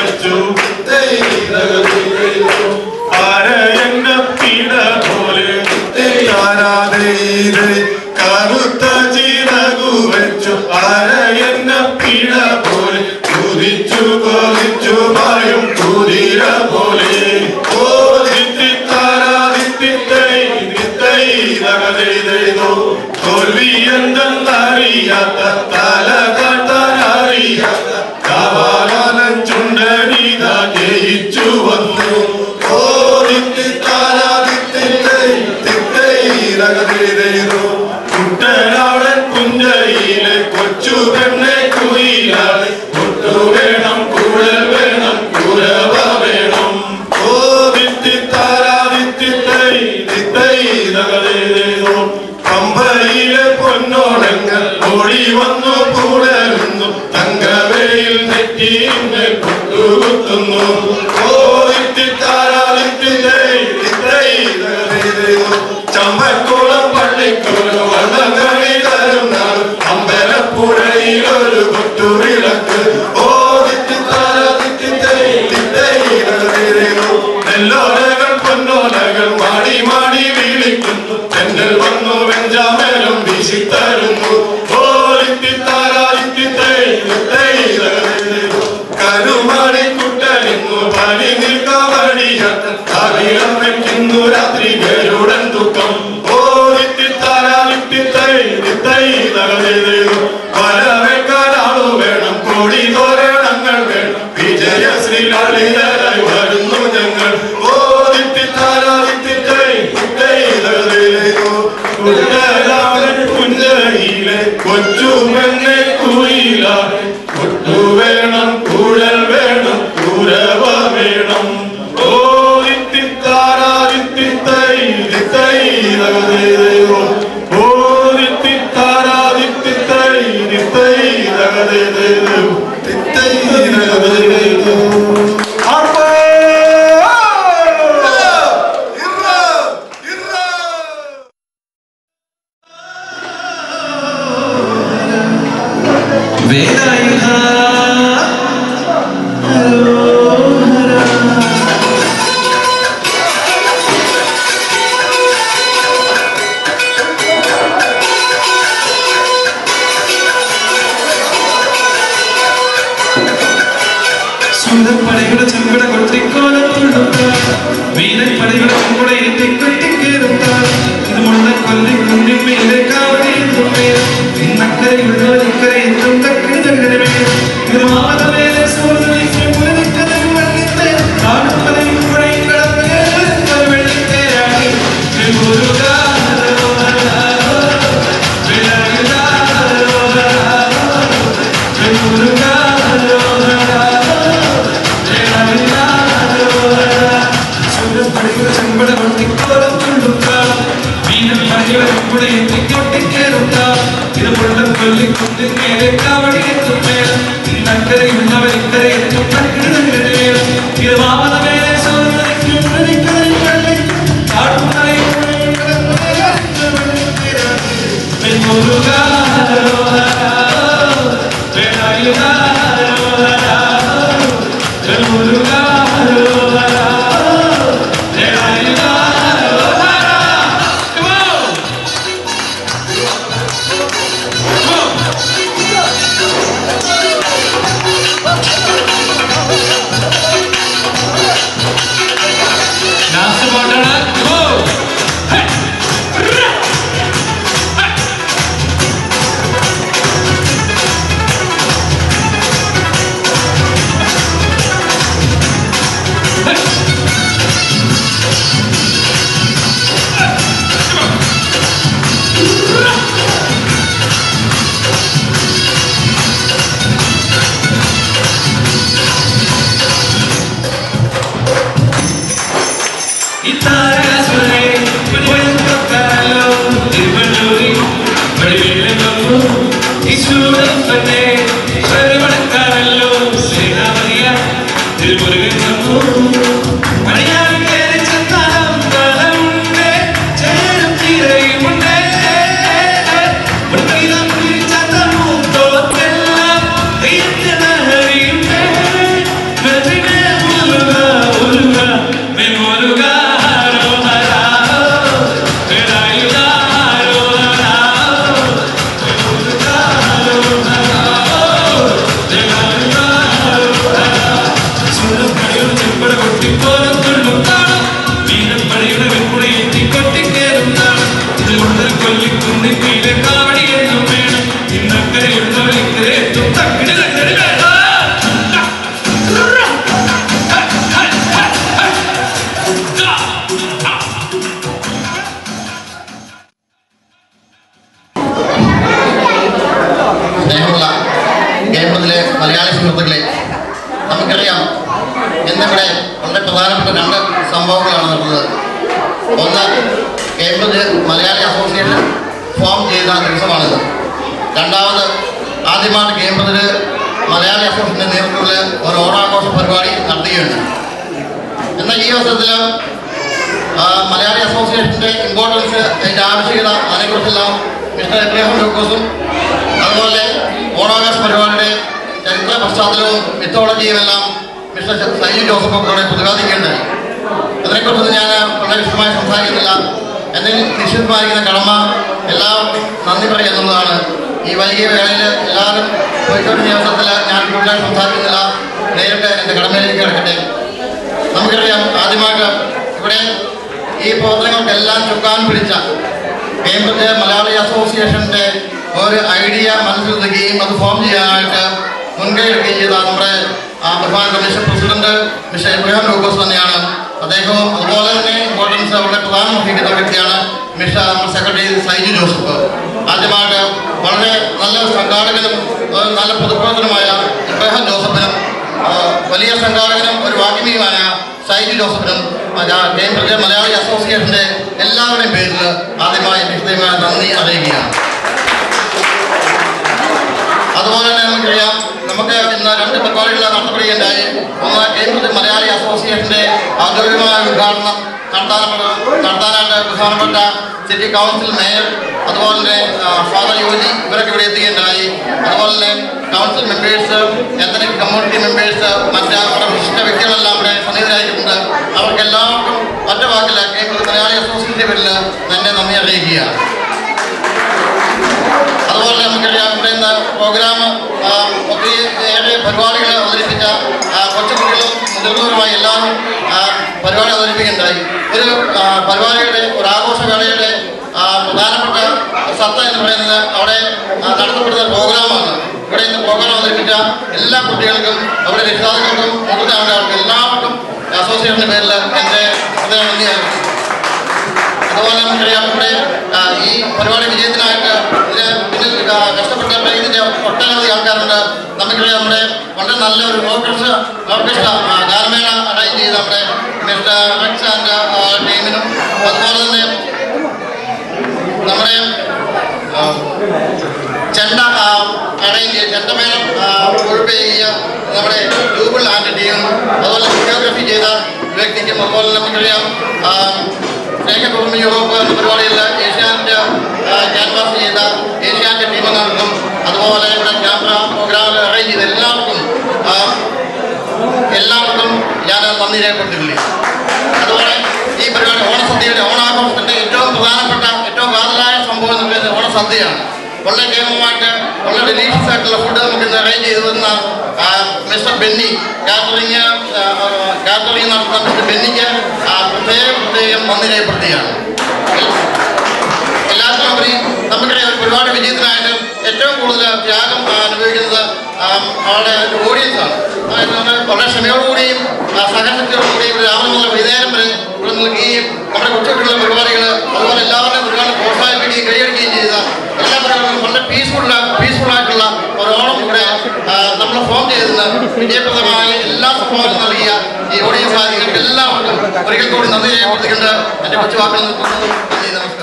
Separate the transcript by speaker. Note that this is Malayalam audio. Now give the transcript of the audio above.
Speaker 1: വെച്ചു അരയന്ന പീഡ പോലെ കറുത്ത ചിറകു വെച്ചു അരയന്ന പീഡ പോലെ കുതിച്ചു കൊതിച്ചു പായും കുതിര പോലെ ഓ ദിത്തിത്താരാദിത്തിത്തൈ ദിത്തൈ തകതെയ്തെയ്തോ തോൽവി എന്തെന്നറിയാത്ത തല കാട്ടാൻ അറിയാത്ത കാവാലൻ ചുണ്ടനീത ജയിച്ചു വന്നു ഓ ദിത്തിത്താരാദിത്തിത്തൈ ദിത്തൈ തകതെയ്തെയ്തോ കുട്ടനാടൻ പുഞ്ചയിലെ കൊച്ചു പെണ്ണെ കുയിലാണ് കൊട്ടു വേണം കുഴൽ വേണം കുരവ വേണം ഓ ദിത്തിത്താരാദിത്തിത്തൈ ദിത്തൈ തകതെയ്തെയ്തോ പമ്പയിലെ പൊന്നോളങ്ങൾ ഓടി വന്നു കൂടരുന്നു തങ്കവയിൽ നെറ്റിയിന്ന് കൊട്ടുകുത്തുന്നു ഓ ദിത്തിത്താരാദിത്തിത്തൈ ദിത്തൈ തകതെയ്തെയ്തോ ചമ്പക്കുളം പള്ളിക്കൊരു വള്ളംകളി തരും നാൾ അമ്പലപ്പുഴയിൽ ഒരു കൊട്ടുവിളക്ക് ഓ ദിത്തിത്താര ദിത്തിത്തൈ ദിത്തൈ തകതെയ്തെയ്തോ നെല്ലോലകൾ പൊന്നോലകൾ മാടി മാടി വിളിക്കുന്നു തെന്നൽ വന്നു വെഞ്ചാമേലും വീശിത്തരുന്നു ഓ ദിത്തിത്താര ദിത്തിത്തൈ ദിത്തൈ തകതെയ്തെയ്തോ കരുമാടി കുട്ടനിന്നു പനി നിൽക്കാവടിയാത്ത തവിളം വെക്കുന്നു രാത്രി പേരുടൻ ദുഃഖം ഓ നിത്തിത്താര നിത്തിത്തൈ നിത്തൈ തകതെയ്തു വരവേൽക്കാനാളു വേണം കോടി തോരണങ്ങൾ വേണം വിജയശ്രീ ലളിതരായി വരുന്നു ഞങ്ങൾ ഓ നിത്തിത്താര നിത്തിത്തൈ നിത്തൈ തകതെയ്തു കുട്ടനാടൻ പുഞ്ചയിലെ കൊച്ചുമെന്നെ കുയിലാണ് കൊട്ടു വേണം കുഴൽ വേണം കുരവ വേണം ഓ ഇത്തിത്താരാ ഇത്തിത്തൈ ഇത്തിത്തൈ തകതേതയോ ഓ ഇത്തിത്താരാ ഇത്തിത്തൈ ഇത്തിത്തൈ തകതേതയോ ഇത്തിത്തൈ തകതേതയോ
Speaker 2: വേലായുധ പടയുടെ ചെമ്പട കൊട്ടിക്കോലത്തുള്ളുക വീരൻ പടയുടെ ചെമ്പട ഏറ്റിക്കൊട്ടിക്കേറുക ഇത് മുള്ള കൊല്ലി കുന്നിൻ മേലെ കാവടിയെത്തും പേര് ഇന്നക്കരയുള്ളവർ ഇക്കരെ എത്തും തക്കടി തകരമേ ഇത് മാതമേലെ സൂര്യനിക്കും പുലരിക്കതം വന്നിട്ട് കാണുന്നതും പുഴയും കടന്ന് വെള്ളിത്തേരാണ് ചന്ദ്രമുഖോത്തെല്ലാം
Speaker 3: ഇന്നിവിടെ വളരെ പ്രധാനപ്പെട്ട രണ്ട് സംഭവങ്ങളാണ് നടന്നത് ഒന്ന് കേംബ്രിഡ്ജ് മലയാളി അസോസിയേഷൻ ഫോം ചെയ്ത ദിവസമാണിത് രണ്ടാമത് ആദ്യമായിട്ട് കേംബ്രിഡ്ജിൽ മലയാളി അസോസിയേഷൻ്റെ നേതൃത്വത്തിൽ ഒരു ഓണാഘോഷ പരിപാടി നടത്തുകയുണ്ട് എന്നാൽ ഈ അവസരത്തിൽ ആ, മലയാളി അസോസിയേഷൻ്റെ ഇമ്പോർട്ടൻസ് അതിൻ്റെ ആവശ്യകത അതിനെക്കുറിച്ചെല്ലാം മിസ്റ്റർ എബ്രഹാം ലൂക്കോസും അതുപോലെ ഓണാഘോഷ പരിപാടിയുടെ ചരിത്ര പശ്ചാത്തലവും മിത്തോളജിയും എല്ലാം മിസ്റ്റർ സൈജു ജോസഫ് ഒക്കെ പ്രതിപാദിക്കേണ്ടത് അതിനെക്കുറിച്ച് ഞാൻ വളരെ വിശദമായി സംസാരിക്കുന്നില്ല എന്നിൽ നിശ്ചിതമായിരിക്കുന്ന കടമ എല്ലാവർക്കും നന്ദി പറയുക എന്നുള്ളതാണ് ഈ വൈകിയ വേളയിൽ എല്ലാവരും പോയിക്കൊണ്ടിരുന്ന അവസരത്തിൽ ഞാൻ കൂടുതലായി സംസാരിക്കുന്നില്ല നേരിട്ട് എൻ്റെ കടമയിലേക്ക് കിടക്കട്ടെ നമുക്കറിയാം ആദ്യമായിട്ട് ഇവിടെ ഈ പ്രവർത്തനങ്ങൾക്കെല്ലാം ചുക്കാൻ പിടിച്ച കേന്ദ്രത്തെ മലയാളി അസോസിയേഷന്റെ ഒരു ഐഡിയ മനസ്സിലെത്തുകയും അത് ഫോം ചെയ്യാനായിട്ട് മുൻകൈ എടുക്കുകയും ചെയ്ത നമ്മുടെ ആ, ബഹുമാനപ്പെട്ട mister president mister Ibrahim Lukose തന്നെയാണ് അദ്ദേഹവും അതുപോലെ തന്നെ ഇമ്പോർട്ടൻസ് വളരെ പ്രധാനം വഹിക്കുന്ന വ്യക്തിയാണ് മിസ്റ്റർ നമ്മുടെ സെക്രട്ടറി സൈജു ജോസഫ് ആദ്യമായിട്ട് വളരെ നല്ല സംഘാടകനും ഒരു നല്ല പൊതുപ്രവർത്തനമായ ഇബ്രാഹിം ജോസഫിനും ആ, വലിയ സംഘാടകനും ഒരു വാഗ്മിയുമായ സൈജു ജോസഫിനും കേന്ദ്രത്തിലെ മലയാളി അസോസിയേഷന്റെ എല്ലാവരുടെയും പേരിൽ ആദ്യമായി നിശ്ചയമായ നന്ദി അറിയിക്കുകയാണ് അതുപോലെ തന്നെ നമുക്കറിയാം നമുക്ക് ഇന്ന് രണ്ട് പരിപാടികൾ നടത്തപ്പെടുകയുണ്ടായി ഒന്ന് കേന്ദ്രത്തിൽ മലയാളി അസോസിയേഷന്റെ ഔദ്യോഗികമായ ഉദ്ഘാടനം നടത്താനുള്ള നടത്താനായിട്ട് ബഹുമാനപ്പെട്ട സിറ്റി കൗൺസിൽ മേയർ അതുപോലെ തന്നെ ആ, ഫാദർ യോജി ഇവരൊക്കെ ഇവിടെ എത്തുകയുണ്ടായി അതുപോലെ തന്നെ council members ethnic community members മറ്റ് നമ്മുടെ വിശിഷ്ട വ്യക്തികളെല്ലാം ഇവിടെ സന്നിഹിതരായിട്ടുണ്ട് അവർക്ക് എല്ലാവർക്കും ഒറ്റ വാക്കിൽ കേന്ദ്രത്തിൽ മലയാളി അസോസിയേഷന്റെ പേരിൽ തന്നെ നന്ദി അറിയിക്കുകയാണ് അതുപോലെ നമുക്കറിയാം ഇവിടെ ഇന്ന് പ്രോഗ്രാം ആ, ഒത്തിരി ഏറെ പരിപാടികൾ അവതരിപ്പിച്ച ആ, കൊച്ചുകുട്ടികളും മുതിർന്നവരുമായി എല്ലാവരും ആ, പരിപാടി അവതരിപ്പിക്കുകയുണ്ടായി ഒരു ആ, പരിപാടിയുടെ ഒരു ആഘോഷവേളയുടെ ആ, പ്രധാനപ്പെട്ട സത്ത എന്ന് പറയുന്നത് അവിടെ ആ, നടത്തപ്പെടുന്ന പ്രോഗ്രാമാണ് ഇവിടെ ഇന്ന് പ്രോഗ്രാം അവതരിപ്പിച്ച എല്ലാ കുട്ടികൾക്കും അവരുടെ രക്ഷിതാക്കൾക്കും മുതിർന്ന ആളുകൾക്കും എല്ലാവർക്കും അസോസിയേഷന്റെ പേരിൽ എൻ്റെ ഹൃദയ നന്ദി അറിയിക്കുന്നു അതുപോലെ നമുക്കറിയാം ഇവിടെ ആ, ഈ പരിപാടി വിജയത്തിനായിട്ട് ഇതിന് പിന്നിൽ ആ, കഷ്ടപ്പെട്ട ഇതിന്റെ ഒട്ടനവധി ആൾക്കാരുണ്ട് നമുക്കറിയാം നമ്മുടെ വളരെ നല്ലൊരു ഓർക്കസ്ട്ര ഓർക്കസ്ട്ര ആ, ഗാനമേള അറേഞ്ച് ചെയ്ത നമ്മുടെ മിസ്റ്റർ റെക്സ് ആൻഡ് ടീമിനും അതുപോലെ തന്നെ നമ്മുടെ ആ, ചെണ്ട അറേഞ്ച് ചെയ്ത് ചെണ്ടമേളം ഉൾപ്പെ ചെയ്യ നമ്മുടെ ഡൂബിൾ ആൻഡ് ടീമും അതുപോലെ വീഡിയോഗ്രഫി ചെയ്ത വ്യക്തിക്കും അതുപോലെ നമുക്കറിയാം ആ, സ്നേഹപൂർണ്ണ യൂറോപ്പ് എന്ന പരിപാടിയിൽ ഏഷ്യാനെറ്റ് ക്യാൻവാസ് ചെയ്ത ഏഷ്യാനെറ്റ് ടീമംഗങ്ങൾക്കും അതുപോലെ ഇവിടെ ക്യാമറ പ്രോഗ്രാമിൽ അറേഞ്ച് ചെയ്ത എല്ലാവർക്കും ആ, എല്ലാവർക്കും ഞാൻ നന്ദി രേഖപ്പെടുത്തിയില്ലേ അതുപോലെ ഈ പരിപാടി ഓണസദ്യയുടെ ഓണാഘോഷത്തിന്റെ ഏറ്റവും പ്രധാനപ്പെട്ട ഏറ്റവും കാതലായ സംഭവം എന്ന് പറയുന്നത് ഓണസദ്യയാണ് വളരെ കേമമായിട്ട് വളരെ ഡെലീഷ്യസ് ആയിട്ടുള്ള ഫുഡ് നമുക്ക് ഇന്ന് അറേഞ്ച് ചെയ്തു തന്ന ആ, മിസ്റ്റർ ബെന്നി കാറ്ററിംഗ് കാറ്ററിംഗ് നടത്തുന്ന മിസ്റ്റർ ബെന്നിക്ക് ആ, പ്രത്യേകം പ്രത്യേകം നന്ദി രേഖപ്പെടുത്തുകയാണ് എല്ലാത്തിനും ഉപരി നമുക്കിടെ ഒരു പരിപാടി വിജയത്തിനായിട്ട് ഏറ്റവും കൂടുതൽ ത്യാഗം ആ, അനുഭവിക്കുന്നത് ആ, അവരുടെ ഓഡിയൻസ് ആണ് അതായത് നമ്മൾ വളരെ ക്ഷമയോടുകൂടിയും ആ, സഹനശക്തിയോടുകൂടിയും ഒരു രാവിലെ മുതൽ വൈകുന്നേരം വരെ ഇവിടെ നിൽക്കുകയും നമ്മുടെ കൊച്ചുകുട്ടികളുടെ പരിപാടികൾ അതുപോലെ എല്ലാവരുടെയും പരിപാടി പ്രോത്സാഹിപ്പിക്കുകയും കൈയടിക്കുകയും ചെയ്ത എല്ലാ പരിപാടികളും വളരെ പീസ്ഫുൾ പീസ്ഫുൾ ആയിട്ടുള്ള ഒരു ഓണം ഇവിടെ നമ്മൾ ഫോം ചെയ്തതിന് വിജയപ്രദമായ എല്ലാ സംഭവങ്ങളും നൽകിയ ഈ ഓഡിയൻസ് ആദികൾക്ക് എല്ലാവർക്കും ഒരിക്കൽ കൂടി നന്ദി രേഖപ്പെടുത്തിക്കൊണ്ട് എൻ്റെ കൊച്ചു വാക്കുകൾ നിർത്തുന്നു നന്ദി നമസ്കാരം